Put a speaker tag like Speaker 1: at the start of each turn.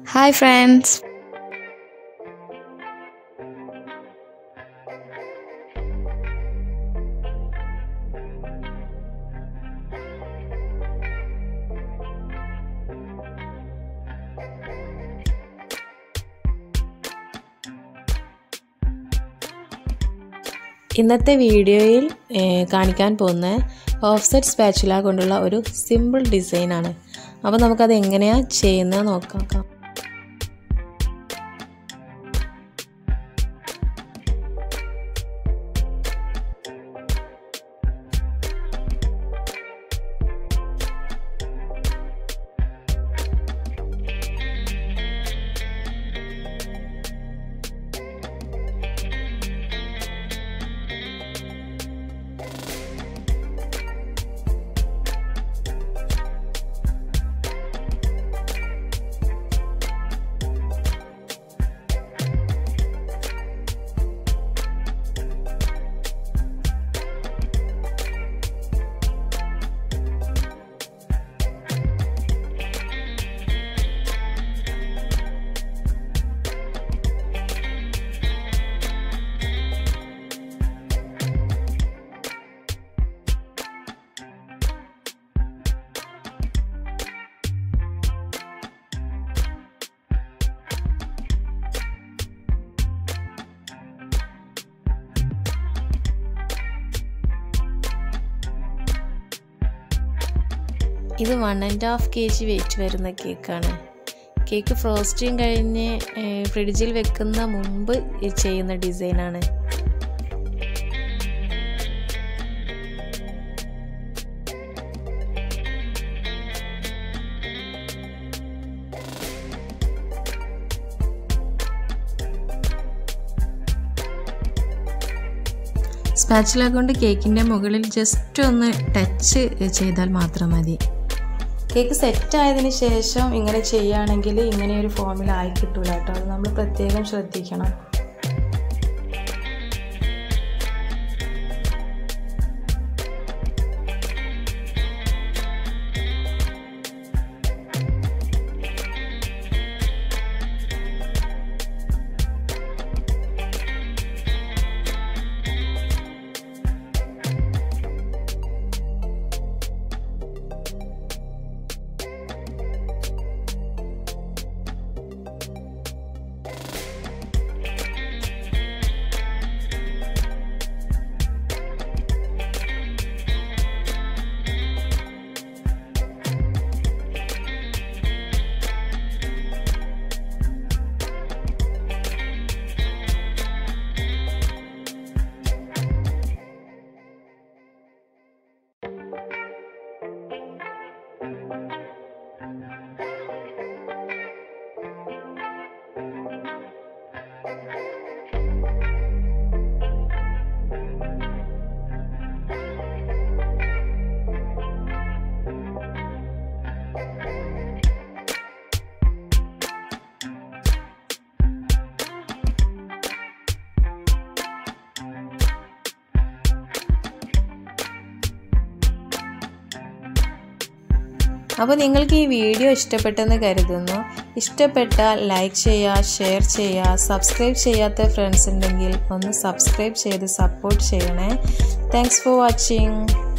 Speaker 1: hi friends
Speaker 2: ഇന്നത്തെ വീഡിയോയിൽ ഏഹ്, കാണിക്കാൻ പോകുന്ന ഓഫ്സെറ്റ് സ്പാച്ചുല കൊണ്ടുള്ള ഒരു സിമ്പിൾ ഡിസൈനാണ് അപ്പോൾ നമുക്കത് എങ്ങനെയാണ് ചെയ്യുന്നത് നോക്കാം ഇത് one and half K G weight വരുന്ന കേക്കാണ് കേക്ക് ഫ്രോസ്റ്റിങ് കഴിഞ്ഞ് ഏഹ്, ഫ്രിഡ്ജിൽ വെക്കുന്ന മുമ്പ് ഈ ചെയ്യുന്ന ഡിസൈനാണ് സ്പാച്ചില കൊണ്ട് കേക്കിൻ്റെ മുകളിൽ ജസ്റ്റ് ഒന്ന് ടച്ച് ചെയ്താൽ മാത്രം മതി കേക്ക് സെറ്റ് ആയതിന് ശേഷം ഇങ്ങനെ ചെയ്യുകയാണെങ്കിൽ ഇങ്ങനെ ഒരു ഫോമിൽ ആയി കിട്ടൂല കേട്ടോ അത് നമ്മൾ പ്രത്യേകം ശ്രദ്ധിക്കണം അപ്പോൾ നിങ്ങൾക്ക് ഈ വീഡിയോ ഇഷ്ടപ്പെട്ടെന്ന് കരുതുന്നു ഇഷ്ടപ്പെട്ടാൽ ലൈക്ക് ചെയ്യുക ഷെയർ ചെയ്യുക സബ്സ്ക്രൈബ് ചെയ്യാത്ത ഫ്രണ്ട്സ് ഉണ്ടെങ്കിൽ ഒന്ന് സബ്സ്ക്രൈബ് ചെയ്ത് സപ്പോർട്ട് ചെയ്യണേ താങ്ക്സ് ഫോർ വാച്ചിങ്